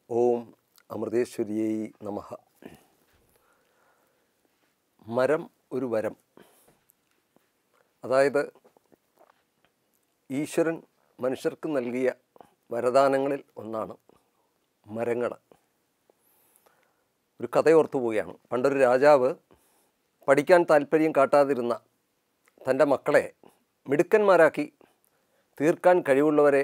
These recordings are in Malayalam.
ഓം അമൃതേശ്വരിയൈ നമ മരം ഒരു വരം അതായത് ഈശ്വരൻ മനുഷ്യർക്ക് നൽകിയ വരദാനങ്ങളിൽ ഒന്നാണ് മരങ്ങൾ ഒരു കഥയോർത്തു പോവുകയാണ് പണ്ടൊരു രാജാവ് പഠിക്കാൻ താല്പര്യം കാട്ടാതിരുന്ന തൻ്റെ മക്കളെ മിടുക്കന്മാരാക്കി തീർക്കാൻ കഴിവുള്ളവരെ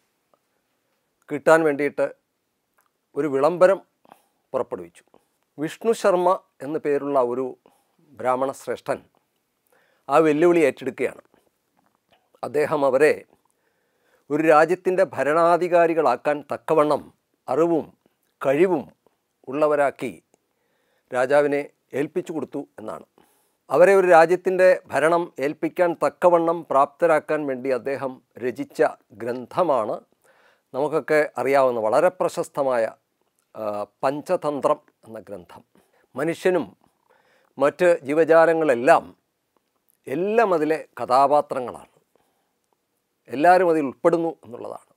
കിട്ടാൻ വേണ്ടിയിട്ട് ഒരു വിളംബരം പുറപ്പെടുവിച്ചു വിഷ്ണു ശർമ്മ എന്നു പേരുള്ള ഒരു ബ്രാഹ്മണ ശ്രേഷ്ഠൻ ആ വെല്ലുവിളി ഏറ്റെടുക്കുകയാണ് അദ്ദേഹം അവരെ ഒരു രാജ്യത്തിൻ്റെ ഭരണാധികാരികളാക്കാൻ തക്കവണ്ണം അറിവും കഴിവും ഉള്ളവരാക്കി രാജാവിനെ ഏൽപ്പിച്ചു കൊടുത്തു എന്നാണ് അവരെ ഒരു രാജ്യത്തിൻ്റെ ഭരണം ഏൽപ്പിക്കാൻ തക്കവണ്ണം പ്രാപ്തരാക്കാൻ വേണ്ടി അദ്ദേഹം രചിച്ച ഗ്രന്ഥമാണ് നമുക്കൊക്കെ അറിയാവുന്ന വളരെ പ്രശസ്തമായ ആ, പഞ്ചതന്ത്രം എന്ന ഗ്രന്ഥം മനുഷ്യനും മറ്റ് ജീവജാലങ്ങളെല്ലാം എല്ലാം അതിലെ കഥാപാത്രങ്ങളാണ് എല്ലാവരും അതിൽ ഉൾപ്പെടുന്നു എന്നുള്ളതാണ്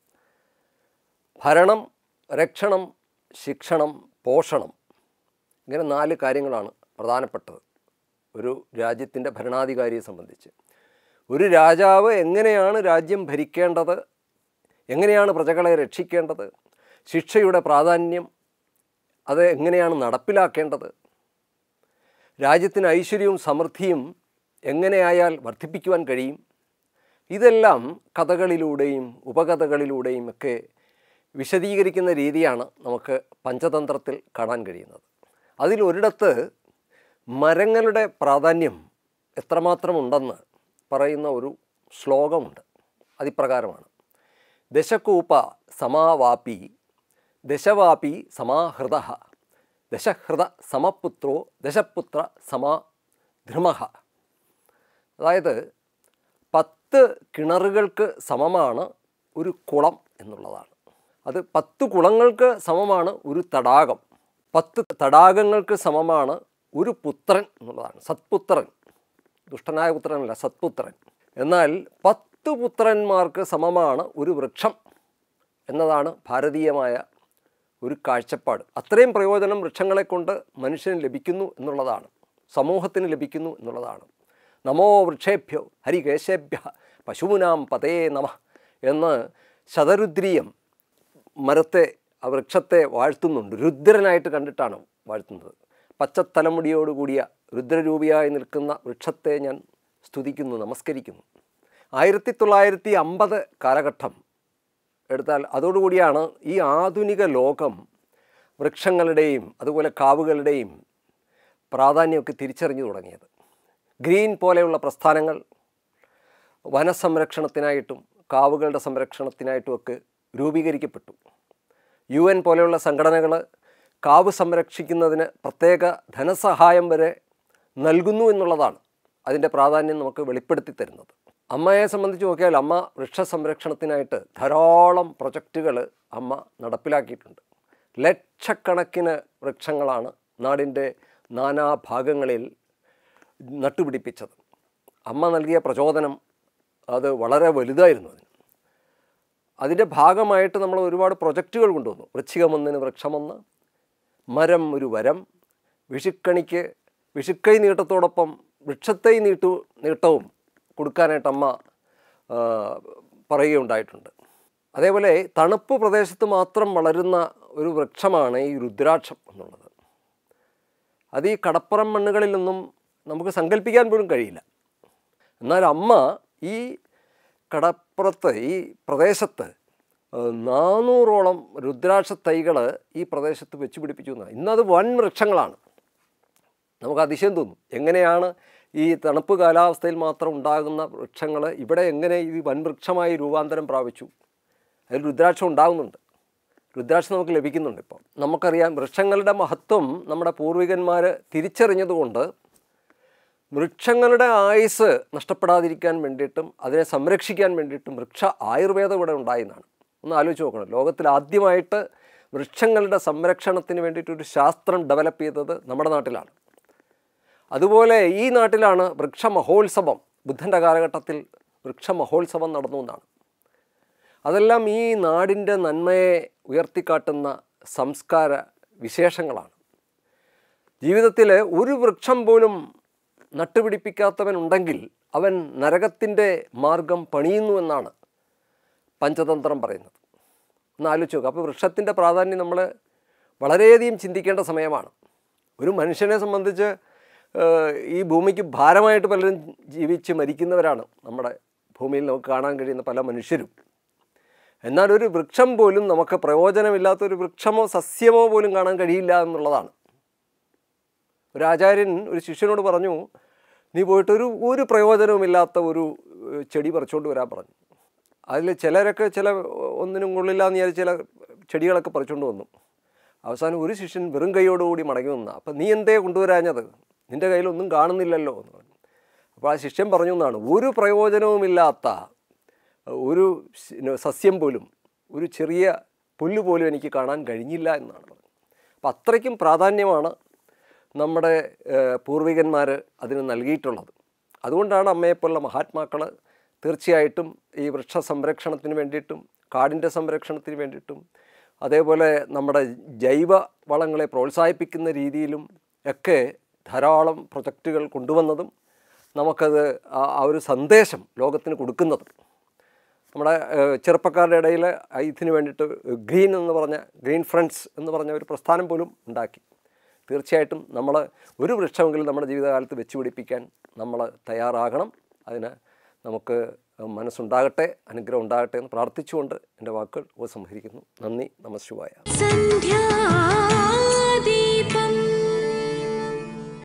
ഭരണം രക്ഷണം ശിക്ഷണം പോഷണം ഇങ്ങനെ നാല് കാര്യങ്ങളാണ് പ്രധാനപ്പെട്ടത് ഒരു രാജ്യത്തിൻ്റെ ഭരണാധികാരിയെ സംബന്ധിച്ച് ഒരു രാജാവ് എങ്ങനെയാണ് രാജ്യം ഭരിക്കേണ്ടത് എങ്ങനെയാണ് പ്രജകളെ രക്ഷിക്കേണ്ടത് ശിക്ഷയുടെ പ്രാധാന്യം അത് എങ്ങനെയാണ് നടപ്പിലാക്കേണ്ടത് രാജ്യത്തിന് ഐശ്വര്യവും സമൃദ്ധിയും എങ്ങനെയായാൽ വർദ്ധിപ്പിക്കുവാൻ കഴിയും ഇതെല്ലാം കഥകളിലൂടെയും ഉപകഥകളിലൂടെയും ഒക്കെ വിശദീകരിക്കുന്ന രീതിയാണ് നമുക്ക് പഞ്ചതന്ത്രത്തിൽ കാണാൻ കഴിയുന്നത് അതിലൊരിടത്ത് മരങ്ങളുടെ പ്രാധാന്യം എത്രമാത്രം ഉണ്ടെന്ന് പറയുന്ന ഒരു ശ്ലോകമുണ്ട് അതിപ്രകാരമാണ് ദശകൂപ സമാവാപി ദശവാപി സമാഹൃത ദശഹൃത സമപുത്രോ ദശപുത്ര സമാ ധൃമഹ അതായത് പത്ത് കിണറുകൾക്ക് സമമാണ് ഒരു കുളം എന്നുള്ളതാണ് അത് പത്ത് കുളങ്ങൾക്ക് സമമാണ് ഒരു തടാകം പത്ത് തടാകങ്ങൾക്ക് സമമാണ് ഒരു പുത്രൻ എന്നുള്ളതാണ് സത്പുത്രൻ ദുഷ്ടനായ പുത്രനല്ല സത്പുത്രൻ എന്നാൽ പത്ത് പുത്രന്മാർക്ക് സമമാണ് ഒരു വൃക്ഷം എന്നതാണ് ഭാരതീയമായ ഒരു കാഴ്ചപ്പാട് അത്രയും പ്രയോജനം വൃക്ഷങ്ങളെ കൊണ്ട് മനുഷ്യന് ലഭിക്കുന്നു എന്നുള്ളതാണ് സമൂഹത്തിന് ലഭിക്കുന്നു എന്നുള്ളതാണ് നമോ വൃക്ഷേഭ്യോ ഹരികേശേഭ്യ പശൂനാം പതേ നമ എന്ന് ശതരുദ്രീയം മരത്തെ ആ വൃക്ഷത്തെ വാഴ്ത്തുന്നുണ്ട് രുദ്രനായിട്ട് കണ്ടിട്ടാണ് വാഴ്ത്തുന്നത് പച്ചത്തലമുടിയോടുകൂടിയ രുദ്രരൂപിയായി നിൽക്കുന്ന വൃക്ഷത്തെ ഞാൻ സ്തുതിക്കുന്നു നമസ്കരിക്കുന്നു ആയിരത്തി തൊള്ളായിരത്തി അമ്പത് കാലഘട്ടം എടുത്താൽ അതോടുകൂടിയാണ് ഈ ആധുനിക ലോകം വൃക്ഷങ്ങളുടെയും അതുപോലെ കാവുകളുടെയും പ്രാധാന്യമൊക്കെ തിരിച്ചറിഞ്ഞു തുടങ്ങിയത് ഗ്രീൻ പോലെയുള്ള പ്രസ്ഥാനങ്ങൾ വനസംരക്ഷണത്തിനായിട്ടും കാവുകളുടെ സംരക്ഷണത്തിനായിട്ടും ഒക്കെ രൂപീകരിക്കപ്പെട്ടു യു എൻ പോലെയുള്ള സംഘടനകൾ കാവ് സംരക്ഷിക്കുന്നതിന് പ്രത്യേക ധനസഹായം വരെ നൽകുന്നു എന്നുള്ളതാണ് അതിൻ്റെ പ്രാധാന്യം നമുക്ക് വെളിപ്പെടുത്തി തരുന്നത് അമ്മയെ സംബന്ധിച്ച് നോക്കിയാൽ അമ്മ വൃക്ഷ സംരക്ഷണത്തിനായിട്ട് ധാരാളം പ്രൊജക്റ്റുകൾ അമ്മ നടപ്പിലാക്കിയിട്ടുണ്ട് ലക്ഷക്കണക്കിന് വൃക്ഷങ്ങളാണ് നാടിൻ്റെ നാനാഭാഗങ്ങളിൽ നട്ടുപിടിപ്പിച്ചത് അമ്മ നൽകിയ പ്രചോദനം അത് വളരെ വലുതായിരുന്നു അതിന് അതിൻ്റെ ഭാഗമായിട്ട് നമ്മൾ ഒരുപാട് പ്രൊജക്റ്റുകൾ കൊണ്ടുവന്നു വൃശ്ചികമൊന്നിന് വൃക്ഷമൊന്ന് മരം ഒരു വരം വിഷുക്കണിക്ക് വിഷുക്കൈ നീട്ടത്തോടൊപ്പം വൃക്ഷത്തൈ നീട്ടു നീട്ടവും കൊടുക്കാനായിട്ട് അമ്മ ആ, പറയുകയുണ്ടായിട്ടുണ്ട് അതേപോലെ തണുപ്പ് പ്രദേശത്ത് മാത്രം വളരുന്ന ഒരു വൃക്ഷമാണ് ഈ രുദ്രാക്ഷം എന്നുള്ളത് അത് ഈ കടപ്പുറം മണ്ണുകളിലൊന്നും നമുക്ക് സങ്കല്പിക്കാൻ പോലും കഴിയില്ല എന്നാൽ അമ്മ ഈ കടപ്പുറത്ത് ഈ പ്രദേശത്ത് ഏഹ്, നാനൂറോളം രുദ്രാക്ഷ തൈകൾ ഈ പ്രദേശത്ത് വെച്ച് പിടിപ്പിച്ചു എന്നാണ് ഇന്നത് വൻ വൃക്ഷങ്ങളാണ് നമുക്ക് അതിശയം തോന്നും എങ്ങനെയാണ് ഈ തണുപ്പ് കാലാവസ്ഥയിൽ മാത്രം ഉണ്ടാകുന്ന വൃക്ഷങ്ങൾ ഇവിടെ എങ്ങനെ ഈ വൻവൃക്ഷമായി രൂപാന്തരം പ്രാപിച്ചു അതിൽ രുദ്രാക്ഷം ഉണ്ടാകുന്നുണ്ട് രുദ്രാക്ഷം നമുക്ക് ലഭിക്കുന്നുണ്ട് ഇപ്പോൾ നമുക്കറിയാം വൃക്ഷങ്ങളുടെ മഹത്വം നമ്മുടെ പൂർവികന്മാർ തിരിച്ചറിഞ്ഞതുകൊണ്ട് വൃക്ഷങ്ങളുടെ ആയുസ് നഷ്ടപ്പെടാതിരിക്കാൻ വേണ്ടിയിട്ടും അതിനെ സംരക്ഷിക്കാൻ വേണ്ടിയിട്ടും വൃക്ഷ ആയുർവേദം ഇവിടെ ഉണ്ടായെന്നാണ് ഒന്ന് ആലോചിച്ച് നോക്കണം ലോകത്തിൽ ആദ്യമായിട്ട് വൃക്ഷങ്ങളുടെ സംരക്ഷണത്തിന് വേണ്ടിയിട്ടൊരു ശാസ്ത്രം ഡെവലപ്പ് ചെയ്തത് നമ്മുടെ നാട്ടിലാണ് അതുപോലെ ഈ നാട്ടിലാണ് വൃക്ഷ മഹോത്സവം ബുദ്ധൻ്റെ കാലഘട്ടത്തിൽ വൃക്ഷ മഹോത്സവം നടന്നു എന്നാണ് അതെല്ലാം ഈ നാടിൻ്റെ നന്മയെ ഉയർത്തിക്കാട്ടുന്ന സംസ്കാര വിശേഷങ്ങളാണ് ജീവിതത്തിൽ ഒരു വൃക്ഷം പോലും നട്ടുപിടിപ്പിക്കാത്തവനുണ്ടെങ്കിൽ അവൻ നരകത്തിൻ്റെ മാർഗം പണിയുന്നു എന്നാണ് പഞ്ചതന്ത്രം പറയുന്നത് ഒന്ന് ആലോചിച്ച് നോക്കുക അപ്പോൾ വൃക്ഷത്തിൻ്റെ പ്രാധാന്യം നമ്മൾ വളരെയധികം ചിന്തിക്കേണ്ട സമയമാണ് ഒരു മനുഷ്യനെ സംബന്ധിച്ച് ഏഹ്, ഈ ഭൂമിക്ക് ഭാരമായിട്ട് പലരും ജീവിച്ച് മരിക്കുന്നവരാണ് നമ്മുടെ ഭൂമിയിൽ നമുക്ക് കാണാൻ കഴിയുന്ന പല മനുഷ്യരും എന്നാൽ ഒരു വൃക്ഷം പോലും നമുക്ക് പ്രയോജനമില്ലാത്ത ഒരു വൃക്ഷമോ സസ്യമോ പോലും കാണാൻ കഴിയില്ല എന്നുള്ളതാണ് ഒരു ആചാര്യൻ ഒരു ശിഷ്യനോട് പറഞ്ഞു നീ പോയിട്ട് ഒരു ഒരു പ്രയോജനവുമില്ലാത്ത ഒരു ഏഹ്, ചെടി പറിച്ചുകൊണ്ട് വരാൻ പറഞ്ഞു അതിൽ ചിലരൊക്കെ ചില ഒന്നിനും കൊള്ളില്ല എന്ന് വിചാരിച്ച് ചില ചെടികളൊക്കെ പറിച്ചുകൊണ്ട് വന്നു അവസാനം ഒരു ശിഷ്യൻ വെറും കൈയോടുകൂടി മടങ്ങി വന്ന അപ്പം നീ എന്തേ കൊണ്ടുവരാഞ്ഞത് നിൻ്റെ കയ്യിലൊന്നും കാണുന്നില്ലല്ലോ എന്ന് പറഞ്ഞു അപ്പോൾ ആ ശിഷ്യൻ പറഞ്ഞു എന്നാണ് ഒരു പ്രയോജനവുമില്ലാത്ത ഒരു സ് സസ്യം പോലും ഒരു ചെറിയ പുല്ല് പോലും എനിക്ക് കാണാൻ കഴിഞ്ഞില്ല എന്നാണ് പറഞ്ഞത് അപ്പം അത്രയ്ക്കും പ്രാധാന്യമാണ് നമ്മുടെ പൂർവികന്മാർ അതിന് നൽകിയിട്ടുള്ളത് അതുകൊണ്ടാണ് അമ്മയെപ്പോലുള്ള മഹാത്മാക്കൾ തീർച്ചയായിട്ടും ഈ വൃക്ഷ സംരക്ഷണത്തിന് വേണ്ടിയിട്ടും കാടിൻ്റെ സംരക്ഷണത്തിന് വേണ്ടിയിട്ടും അതേപോലെ നമ്മുടെ ജൈവ വളങ്ങളെ പ്രോത്സാഹിപ്പിക്കുന്ന രീതിയിലും ഒക്കെ ധാരാളം പ്രൊജക്റ്റുകൾ കൊണ്ടുവന്നതും നമുക്കത് ആ ആ ഒരു സന്ദേശം ലോകത്തിന് കൊടുക്കുന്നതും നമ്മുടെ ഏഹ്, ചെറുപ്പക്കാരുടെ ഇടയിൽ ഇതിന് വേണ്ടിയിട്ട് ഗ്രീൻ എന്ന് പറഞ്ഞ ഗ്രീൻ ഫ്രണ്ട്സ് എന്ന് പറഞ്ഞ ഒരു പ്രസ്ഥാനം പോലും ഉണ്ടാക്കി തീർച്ചയായിട്ടും നമ്മൾ ഒരു വൃക്ഷമെങ്കിലും നമ്മുടെ ജീവിതകാലത്ത് വെച്ച് പിടിപ്പിക്കാൻ നമ്മൾ തയ്യാറാകണം അതിന് നമുക്ക് മനസ്സുണ്ടാകട്ടെ അനുഗ്രഹം ഉണ്ടാകട്ടെ എന്ന് പ്രാർത്ഥിച്ചുകൊണ്ട് എൻ്റെ വാക്കുകൾ ഉപസംഹരിക്കുന്നു നന്ദി നമശിവായ സന്ധ്യാ